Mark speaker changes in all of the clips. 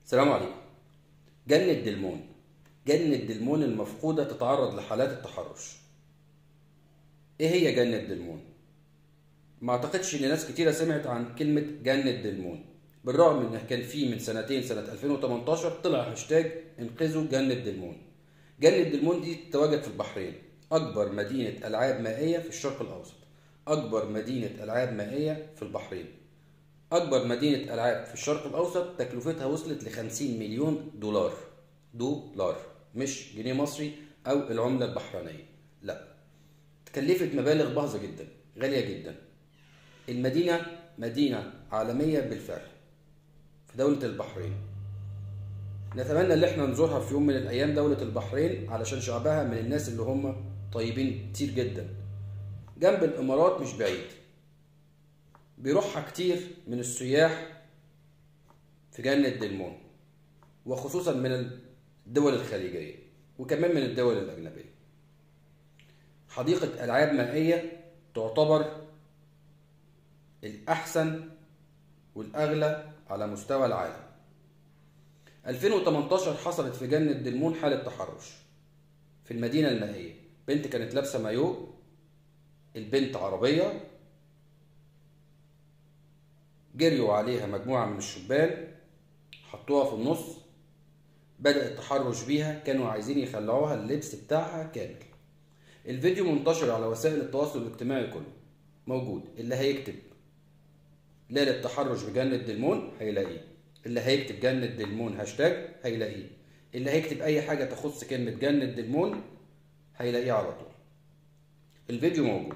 Speaker 1: السلام عليكم جنة دلمون جنة دلمون المفقودة تتعرض لحالات التحرش ايه هي جنة دلمون ما اعتقدش ان ناس كتيرة سمعت عن كلمة جنة دلمون بالرغم ان كان في من سنتين سنة 2018 طلع هاشتاج انقذوا جنة دلمون جنة دلمون دي تتواجد في البحرين اكبر مدينة العاب مائية في الشرق الاوسط اكبر مدينة العاب مائية في البحرين أكبر مدينة ألعاب في الشرق الأوسط تكلفتها وصلت ل 50 مليون دولار دولار مش جنيه مصري أو العملة البحرينية لا تكلفت مبالغ باهظة جدا غالية جدا المدينة مدينة عالمية بالفعل في دولة البحرين نتمنى ان احنا نزورها في يوم من الايام دولة البحرين علشان شعبها من الناس اللي هم طيبين كتير جدا جنب الامارات مش بعيد بيروحها كتير من السياح في جنة دلمون وخصوصا من الدول الخليجية وكمان من الدول الأجنبية حديقة ألعاب مائية تعتبر الأحسن والأغلى على مستوى العالم 2018 حصلت في جنة دلمون حالة تحرش في المدينة المائية بنت كانت لابسة مايو البنت عربية جريوا عليها مجموعة من الشبان حطوها في النص بدأ التحرش بيها كانوا عايزين يخلعوها اللبس بتاعها كامل الفيديو منتشر على وسائل التواصل الاجتماعي كله موجود اللي هيكتب لا للتحرش بجنة دلمون هيلاقيه اللي هيكتب جنة دلمون هاشتاج هيلاقيه اللي هيكتب أي حاجة تخص كلمة جنة دلمون هيلاقيه على طول الفيديو موجود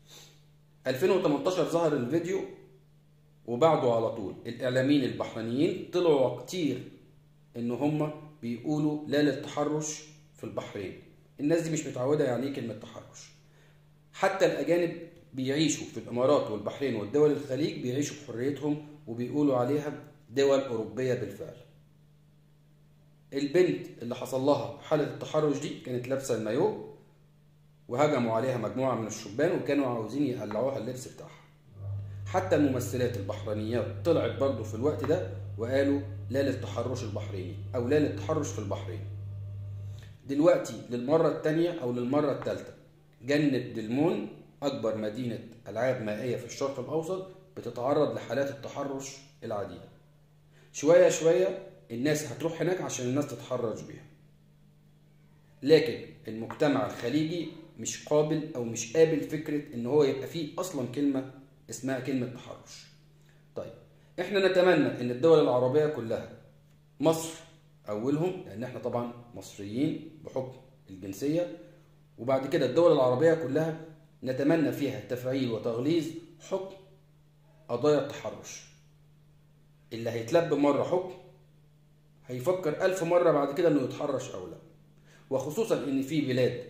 Speaker 1: 2018 ظهر الفيديو وبعده على طول الاعلاميين البحرينيين طلعوا كتير ان هم بيقولوا لا للتحرش في البحرين الناس دي مش متعوده يعني ايه كلمه تحرش حتى الاجانب بيعيشوا في الامارات والبحرين والدول الخليج بيعيشوا بحريتهم وبيقولوا عليها دول اوروبيه بالفعل البنت اللي حصل لها حاله التحرش دي كانت لابسه المايو وهجموا عليها مجموعه من الشبان وكانوا عاوزين يقلعوها اللبس بتاعها حتى الممثلات البحرينيات طلعت برضه في الوقت ده وقالوا لا للتحرش البحريني او لا للتحرش في البحرين دلوقتي للمرة الثانية او للمرة الثالثة جنة دلمون اكبر مدينة العاب مائية في الشرق الاوسط بتتعرض لحالات التحرش العديدة شوية شوية الناس هتروح هناك عشان الناس تتحرش بيها لكن المجتمع الخليجي مش قابل او مش قابل فكرة ان هو يبقى فيه اصلا كلمة اسمها كلمة تحرش طيب احنا نتمنى ان الدول العربية كلها مصر اولهم لان احنا طبعا مصريين بحكم الجنسية وبعد كده الدول العربية كلها نتمنى فيها تفعيل وتغليظ حكم قضايا التحرش اللي هيتلب مرة حكم هيفكر ألف مرة بعد كده انه يتحرش او لا وخصوصا ان في بلاد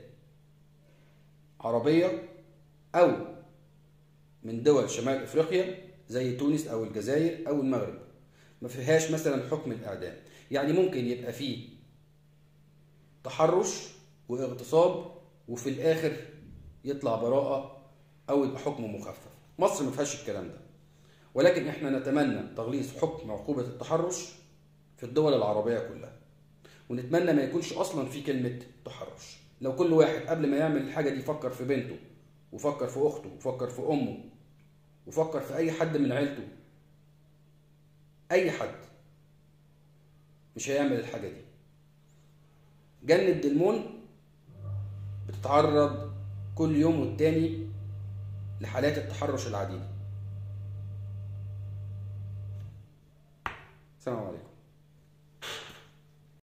Speaker 1: عربية او من دول شمال افريقيا زي تونس او الجزائر او المغرب ما فيهاش مثلا حكم الاعدام يعني ممكن يبقى فيه تحرش واغتصاب وفي الاخر يطلع براءة او يبقى حكم مخفف مصر ما فيهاش الكلام ده ولكن احنا نتمنى تغليظ حكم عقوبة التحرش في الدول العربية كلها ونتمنى ما يكونش اصلا في كلمة تحرش لو كل واحد قبل ما يعمل الحاجة دي يفكر في بنته وفكر في اخته وفكر في امه وفكر في اي حد من عيلته اي حد مش هيعمل الحاجه دي جنة دلمون بتتعرض كل يوم والتاني لحالات التحرش العديدة السلام عليكم